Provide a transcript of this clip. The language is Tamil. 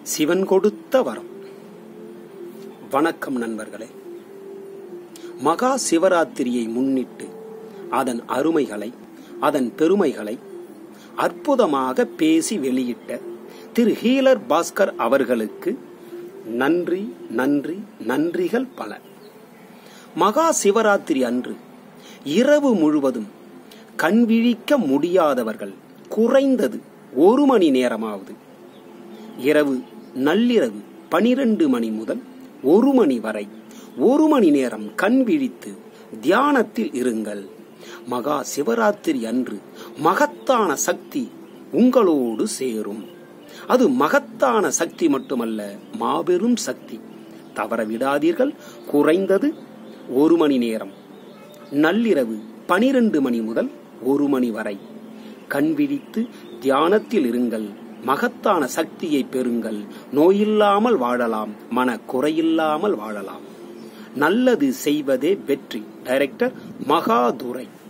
சிவன் கொடுத்த வரம் வணக்கம் நண்பர்களே மகா சிவராத்திரியை முன்னிட்டு அதன் அருமைகளை அதன் பெருமைகளை அற்புதமாக பேசி வெளியிட்ட திரு ஹீலர் பாஸ்கர் அவர்களுக்கு நன்றி நன்றி நன்றிகள் பல மகா சிவராத்திரி அன்று இரவு முழுவதும் கண்விழிக்க முடியாதவர்கள் குறைந்தது ஒரு மணி நேரமாவது இரவு நள்ளிரவு பனிரெண்டு மணி முதல் ஒரு மணி வரை ஒரு மணி நேரம் கண் விழித்து தியானத்தில் இருங்கள் மகா சிவராத்திரி அன்று மகத்தான சக்தி உங்களோடு சேரும் அது மகத்தான சக்தி மட்டுமல்ல மாபெரும் சக்தி தவற விடாதீர்கள் குறைந்தது ஒரு மணி நேரம் நள்ளிரவு பனிரெண்டு மணி முதல் ஒரு மணி வரை கண் விழித்து தியானத்தில் இருங்கள் மகத்தான சக்தியை பெறுங்கள் நோயில்லாமல் வாழலாம் மன குறையில்லாமல் வாழலாம் நல்லது செய்வதே வெற்றி டைரக்டர் மகாதுரை